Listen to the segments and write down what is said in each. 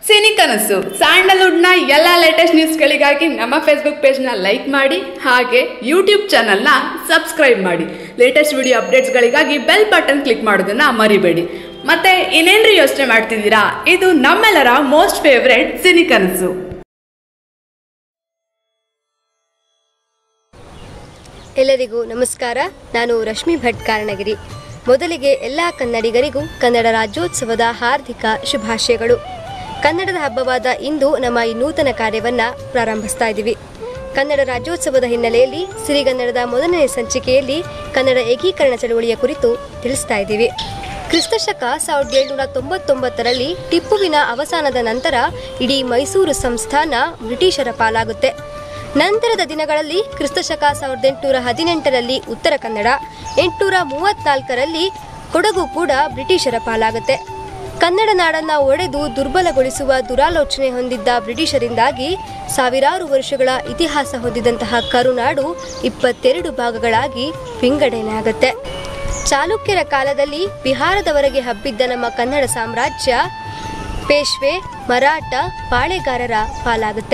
cine ಕನಸು ಸ್ಯಾಂಡಲ್ವುಡ್ನ ಎಲ್ಲ latest ನ್ಯೂಸ್ಗಳಿಗಾಗಿ ನಮ್ಮ ಫೇಸ್ಬುಕ್ ಪೇಜ್ನ ಲೈಕ್ ಮಾಡಿ ಹಾಗೆ ಯೂಟ್ಯೂಬ್ ಚಾನಲ್ನ ಸಬ್ಸ್ಕ್ರೈಬ್ ಮಾಡಿ ಲೇಟೆಸ್ಟ್ ವಿಡಿಯೋ ಅಪ್ಡೇಟ್ಸ್ಗಳಿಗಾಗಿ ಬೆಲ್ ಬಟನ್ ಕ್ಲಿಕ್ ಮಾಡೋದನ್ನ ಮರಿಬೇಡಿ ಮತ್ತೆ ಇನ್ನೇನ್ರಿ ಯೋಚನೆ ಮಾಡ್ತಿದ್ದೀರಾ ಇದು ನಮ್ಮೆಲ್ಲರ ಮೋಸ್ಟ್ ಫೇವ್ರೆಟ್ ಸಿನಿ ಕನಸು ಎಲ್ಲರಿಗೂ ನಮಸ್ಕಾರ ನಾನು ರಶ್ಮಿ ಭಟ್ ಕಾರಣಗಿರಿ ಮೊದಲಿಗೆ ಎಲ್ಲ ಕನ್ನಡಿಗರಿಗೂ ಕನ್ನಡ ರಾಜ್ಯೋತ್ಸವದ ಹಾರ್ದಿಕ ಶುಭಾಶಯಗಳು ಕನ್ನಡದ ಹಬ್ಬವಾದ ಇಂದು ನಮ್ಮ ಈ ನೂತನ ಕಾರ್ಯವನ್ನು ಪ್ರಾರಂಭಿಸ್ತಾ ಇದ್ದೀವಿ ಕನ್ನಡ ರಾಜ್ಯೋತ್ಸವದ ಹಿನ್ನೆಲೆಯಲ್ಲಿ ಸಿರಿಗನ್ನಡದ ಮೊದಲನೇ ಸಂಚಿಕೆಯಲ್ಲಿ ಕನ್ನಡ ಏಕೀಕರಣ ಚಳವಳಿಯ ಕುರಿತು ತಿಳಿಸ್ತಾ ಇದ್ದೀವಿ ಕ್ರಿಸ್ತಶಕ ಸಾವಿರದ ಏಳುನೂರ ತೊಂಬತ್ತೊಂಬತ್ತರಲ್ಲಿ ಟಿಪ್ಪುವಿನ ಅವಸಾನದ ನಂತರ ಇಡೀ ಮೈಸೂರು ಸಂಸ್ಥಾನ ಬ್ರಿಟಿಷರ ಪಾಲಾಗುತ್ತೆ ನಂತರದ ದಿನಗಳಲ್ಲಿ ಕ್ರಿಸ್ತಶಕ ಸಾವಿರದ ಎಂಟುನೂರ ಹದಿನೆಂಟರಲ್ಲಿ ಉತ್ತರ ಕನ್ನಡ ಎಂಟುನೂರ ಮೂವತ್ನಾಲ್ಕರಲ್ಲಿ ಕೊಡಗು ಕೂಡ ಬ್ರಿಟಿಷರ ಪಾಲಾಗುತ್ತೆ ಕನ್ನಡ ನಾಡನ್ನ ಒಡೆದು ದುರ್ಬಲಗೊಳಿಸುವ ದುರಾಲೋಚನೆ ಹೊಂದಿದ್ದ ಬ್ರಿಟಿಷರಿಂದಾಗಿ ಸಾವಿರಾರು ವರ್ಷಗಳ ಇತಿಹಾಸ ಹೊಂದಿದಂತಹ ಕರುನಾಡು ಇಪ್ಪತ್ತೆರಡು ಭಾಗಗಳಾಗಿ ವಿಂಗಡಣೆಯಾಗುತ್ತೆ ಚಾಲುಕ್ಯರ ಕಾಲದಲ್ಲಿ ಬಿಹಾರದವರೆಗೆ ಹಬ್ಬಿದ್ದ ನಮ್ಮ ಕನ್ನಡ ಸಾಮ್ರಾಜ್ಯ ಪೇಶ್ವೆ ಮರಾಠ ಪಾಳೆಗಾರರ ಪಾಲಾಗುತ್ತೆ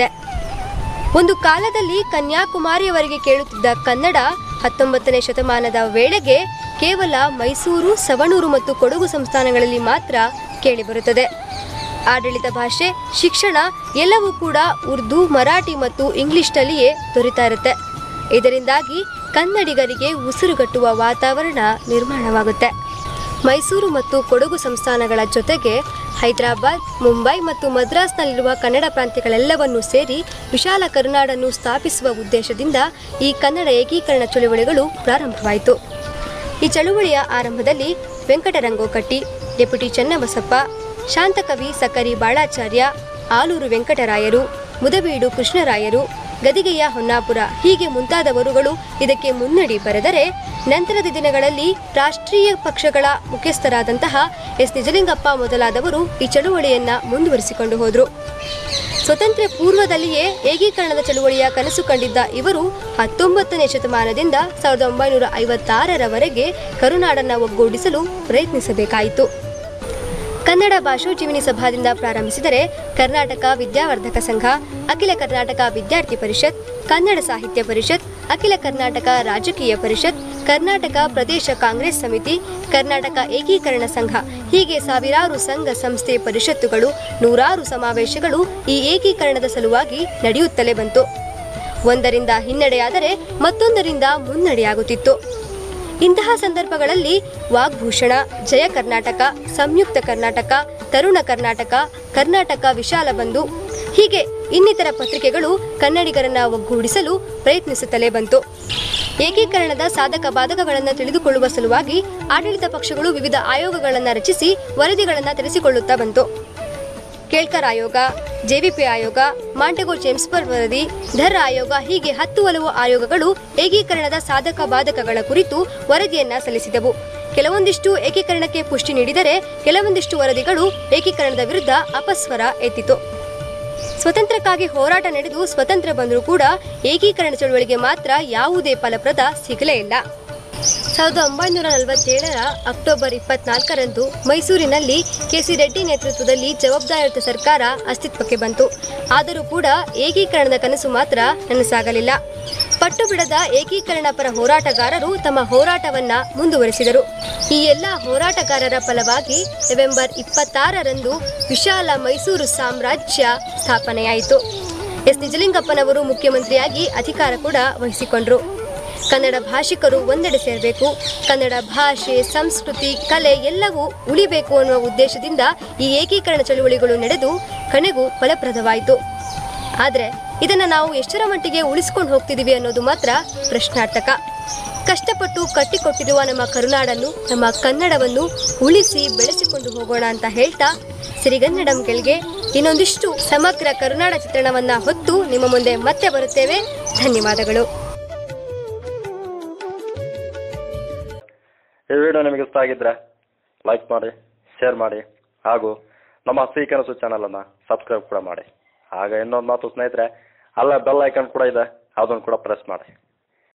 ಒಂದು ಕಾಲದಲ್ಲಿ ಕನ್ಯಾಕುಮಾರಿಯವರೆಗೆ ಕೇಳುತ್ತಿದ್ದ ಕನ್ನಡ ಹತ್ತೊಂಬತ್ತನೇ ಶತಮಾನದ ವೇಳೆಗೆ ಕೇವಲ ಮೈಸೂರು ಸವಣೂರು ಮತ್ತು ಕೊಡಗು ಸಂಸ್ಥಾನಗಳಲ್ಲಿ ಮಾತ್ರ ಕೇಳಿಬರುತ್ತದೆ ಆಡಳಿತ ಭಾಷೆ ಶಿಕ್ಷಣ ಎಲ್ಲವೂ ಕೂಡ ಉರ್ದು ಮರಾಠಿ ಮತ್ತು ಇಂಗ್ಲಿಷ್ನಲ್ಲಿಯೇ ದೊರೀತಾ ಇರುತ್ತೆ ಇದರಿಂದಾಗಿ ಕನ್ನಡಿಗರಿಗೆ ಉಸಿರುಗಟ್ಟುವ ವಾತಾವರಣ ನಿರ್ಮಾಣವಾಗುತ್ತೆ ಮೈಸೂರು ಮತ್ತು ಕೊಡಗು ಸಂಸ್ಥಾನಗಳ ಜೊತೆಗೆ ಹೈದರಾಬಾದ್ ಮುಂಬೈ ಮತ್ತು ಮದ್ರಾಸ್ನಲ್ಲಿರುವ ಕನ್ನಡ ಪ್ರಾಂತ್ಯಗಳೆಲ್ಲವನ್ನೂ ಸೇರಿ ವಿಶಾಲ ಕರುನಾಡನ್ನು ಸ್ಥಾಪಿಸುವ ಉದ್ದೇಶದಿಂದ ಈ ಕನ್ನಡ ಏಕೀಕರಣ ಚಳುವಳಿಗಳು ಪ್ರಾರಂಭವಾಯಿತು ಈ ಚಳುವಳಿಯ ಆರಂಭದಲ್ಲಿ ವೆಂಕಟರಂಗೋಕಟ್ಟಿ ಡೆಪ್ಯೂಟಿ ಚೆನ್ನಬಸಪ್ಪ ಶಾಂತಕವಿ ಸಕರಿ ಬಾಳಾಚಾರ್ಯ ಆಲೂರು ವೆಂಕಟರಾಯರು ಮುದಬೀಡು ಕೃಷ್ಣರಾಯರು ಗದಿಗೆಯ ಹೊನ್ನಾಪುರ ಹೀಗೆ ಮುಂತಾದವರುಗಳು ಇದಕ್ಕೆ ಮುನ್ನಡಿ ಬರೆದರೆ ನಂತರದ ದಿನಗಳಲ್ಲಿ ರಾಷ್ಟ್ರೀಯ ಪಕ್ಷಗಳ ಮುಖ್ಯಸ್ಥರಾದಂತಹ ಎಸ್ ನಿಜಲಿಂಗಪ್ಪ ಮೊದಲಾದವರು ಈ ಚಳುವಳಿಯನ್ನ ಮುಂದುವರಿಸಿಕೊಂಡು ಹೋದರು ಸ್ವತಂತ್ರ ಪೂರ್ವದಲ್ಲಿಯೇ ಏಕೀಕರಣದ ಚಳುವಳಿಯ ಕನಸು ಕಂಡಿದ್ದ ಇವರು ಹತ್ತೊಂಬತ್ತನೇ ಶತಮಾನದಿಂದ ಸಾವಿರದ ಒಂಬೈನೂರ ಐವತ್ತಾರರವರೆಗೆ ಕರುನಾಡನ್ನು ಒಗ್ಗೂಡಿಸಲು ಪ್ರಯತ್ನಿಸಬೇಕಾಯಿತು ಕನ್ನಡ ಭಾಷೋಜೀವಿನಿ ಸಭಾದಿಂದ ಪ್ರಾರಂಭಿಸಿದರೆ ಕರ್ನಾಟಕ ವಿದ್ಯಾವರ್ಧಕ ಸಂಘ ಅಖಿಲ ಕರ್ನಾಟಕ ವಿದ್ಯಾರ್ಥಿ ಪರಿಷತ್ ಕನ್ನಡ ಸಾಹಿತ್ಯ ಪರಿಷತ್ ಅಖಿಲ ಕರ್ನಾಟಕ ರಾಜಕೀಯ ಪರಿಷತ್ ಕರ್ನಾಟಕ ಪ್ರದೇಶ ಕಾಂಗ್ರೆಸ್ ಸಮಿತಿ ಕರ್ನಾಟಕ ಏಕೀಕರಣ ಸಂಘ ಹೀಗೆ ಸಾವಿರಾರು ಸಂಘ ಸಂಸ್ಥೆ ಪರಿಷತ್ತುಗಳು ನೂರಾರು ಸಮಾವೇಶಗಳು ಈ ಏಕೀಕರಣದ ಸಲುವಾಗಿ ನಡೆಯುತ್ತಲೇ ಬಂತು ಒಂದರಿಂದ ಹಿನ್ನಡೆಯಾದರೆ ಮತ್ತೊಂದರಿಂದ ಮುನ್ನಡೆಯಾಗುತ್ತಿತ್ತು ಇಂತಹ ಸಂದರ್ಭಗಳಲ್ಲಿ ವಾಗ್ಭೂಷಣ ಜಯ ಕರ್ನಾಟಕ ಸಂಯುಕ್ತ ಕರ್ನಾಟಕ ತರುಣ ಕರ್ನಾಟಕ ಕರ್ನಾಟಕ ವಿಶಾಲ ಬಂಧು ಹೀಗೆ ಇನ್ನಿತರ ಪತ್ರಿಕೆಗಳು ಕನ್ನಡಿಗರನ್ನ ಒಗ್ಗೂಡಿಸಲು ಪ್ರಯತ್ನಿಸುತ್ತಲೇ ಬಂತು ಏಕೀಕರಣದ ಸಾಧಕ ಬಾಧಕಗಳನ್ನು ತಿಳಿದುಕೊಳ್ಳುವ ಸಲುವಾಗಿ ಆಡಳಿತ ಪಕ್ಷಗಳು ವಿವಿಧ ಆಯೋಗಗಳನ್ನು ರಚಿಸಿ ವರದಿಗಳನ್ನು ತರಿಸಿಕೊಳ್ಳುತ್ತಾ ಬಂತು ಕೇಳ್ಕರ್ ಆಯೋಗ ಜೆವಿಪಿ ಆಯೋಗ ಮಾಂಟೆಗೋ ಜೇಮ್ಸ್ಬರ್ಗ್ ವರದಿ ಧರ್ ಆಯೋಗ ಹೀಗೆ ಹತ್ತು ಹಲವು ಆಯೋಗಗಳು ಏಕೀಕರಣದ ಸಾಧಕ ಬಾಧಕಗಳ ಕುರಿತು ವರದಿಯನ್ನ ಸಲ್ಲಿಸಿದವು ಕೆಲವೊಂದಿಷ್ಟು ಏಕೀಕರಣಕ್ಕೆ ಪುಷ್ಟಿ ನೀಡಿದರೆ ಕೆಲವೊಂದಿಷ್ಟು ವರದಿಗಳು ಏಕೀಕರಣದ ವಿರುದ್ಧ ಅಪಸ್ವರ ಎತ್ತಿತು ಸ್ವತಂತ್ರಕ್ಕಾಗಿ ಹೋರಾಟ ನಡೆದು ಸ್ವತಂತ್ರ ಬಂದರೂ ಕೂಡ ಏಕೀಕರಣ ಚಳವಳಿಗೆ ಮಾತ್ರ ಯಾವುದೇ ಫಲಪ್ರದ ಸಿಗಲೇ ಇಲ್ಲ ಸಾವಿರದ ಒಂಬೈನೂರ ನಲವತ್ತೇಳರ ಅಕ್ಟೋಬರ್ ಇಪ್ಪತ್ನಾಲ್ಕರಂದು ಮೈಸೂರಿನಲ್ಲಿ ಕೆಸಿ ರೆಡ್ಡಿ ನೇತೃತ್ವದಲ್ಲಿ ಜವಾಬ್ದಾರಿಯುತ ಸರ್ಕಾರ ಅಸ್ತಿತ್ವಕ್ಕೆ ಬಂತು ಆದರೂ ಕೂಡ ಏಕೀಕರಣದ ಕನಸು ಮಾತ್ರ ನನಸಾಗಲಿಲ್ಲ ಪಟ್ಟು ಬಿಡದ ಏಕೀಕರಣ ಪರ ಹೋರಾಟಗಾರರು ತಮ್ಮ ಹೋರಾಟವನ್ನ ಮುಂದುವರೆಸಿದರು ಈ ಎಲ್ಲ ಹೋರಾಟಗಾರರ ಫಲವಾಗಿ ನವೆಂಬರ್ ಇಪ್ಪತ್ತಾರರಂದು ವಿಶಾಲ ಮೈಸೂರು ಸಾಮ್ರಾಜ್ಯ ಸ್ಥಾಪನೆಯಾಯಿತು ಎಸ್ ನಿಜಲಿಂಗಪ್ಪನವರು ಮುಖ್ಯಮಂತ್ರಿಯಾಗಿ ಅಧಿಕಾರ ಕೂಡ ವಹಿಸಿಕೊಂಡರು ಕನ್ನಡ ಭಾಷಿಕರು ಒಂದೆಡೆ ಸೇರಬೇಕು ಕನ್ನಡ ಭಾಷೆ ಸಂಸ್ಕೃತಿ ಕಲೆ ಎಲ್ಲವೂ ಉಳಿಬೇಕು ಅನ್ನುವ ಉದ್ದೇಶದಿಂದ ಈ ಏಕೀಕರಣ ಚಳುವಳಿಗಳು ನಡೆದು ಕಣೆಗೂ ಫಲಪ್ರದವಾಯಿತು ಆದರೆ ಇದನ್ನು ನಾವು ಎಷ್ಟರ ಮಟ್ಟಿಗೆ ಉಳಿಸ್ಕೊಂಡು ಹೋಗ್ತಿದ್ದೀವಿ ಅನ್ನೋದು ಮಾತ್ರ ಪ್ರಶ್ನಾರ್ಥಕ ಕಷ್ಟಪಟ್ಟು ಕಟ್ಟಿಕೊಟ್ಟಿರುವ ನಮ್ಮ ಕರುನಾಡನ್ನು ನಮ್ಮ ಕನ್ನಡವನ್ನು ಉಳಿಸಿ ಬೆಳೆಸಿಕೊಂಡು ಹೋಗೋಣ ಅಂತ ಹೇಳ್ತಾ ಸಿರಿಗನ್ನಡಂ ಗೆಲ್ಗೆ ಇನ್ನೊಂದಿಷ್ಟು ಸಮಗ್ರ ಕರುನಾಡ ಚಿತ್ರಣವನ್ನ ಹೊತ್ತು ನಿಮ್ಮ ಮುಂದೆ ಮತ್ತೆ ಬರುತ್ತೇವೆ ಧನ್ಯವಾದಗಳು ಈ ವಿಡಿಯೋ ನಿಮಗೆ ಇಷ್ಟ ಆಗಿದ್ರೆ ಲೈಕ್ ಮಾಡಿ ಶೇರ್ ಮಾಡಿ ಹಾಗೂ ನಮ್ಮ ಸಿ ಕನಸು ಚಾನಲನ್ನು ಸಬ್ಸ್ಕ್ರೈಬ್ ಕೂಡ ಮಾಡಿ ಹಾಗೆ ಇನ್ನೊಂದು ಮಾತು ಸ್ನೇಹಿತರೆ ಅಲ್ಲ ಬೆಲ್ ಐಕನ್ ಕೂಡ ಇದೆ ಅದನ್ನು ಕೂಡ ಪ್ರೆಸ್ ಮಾಡಿ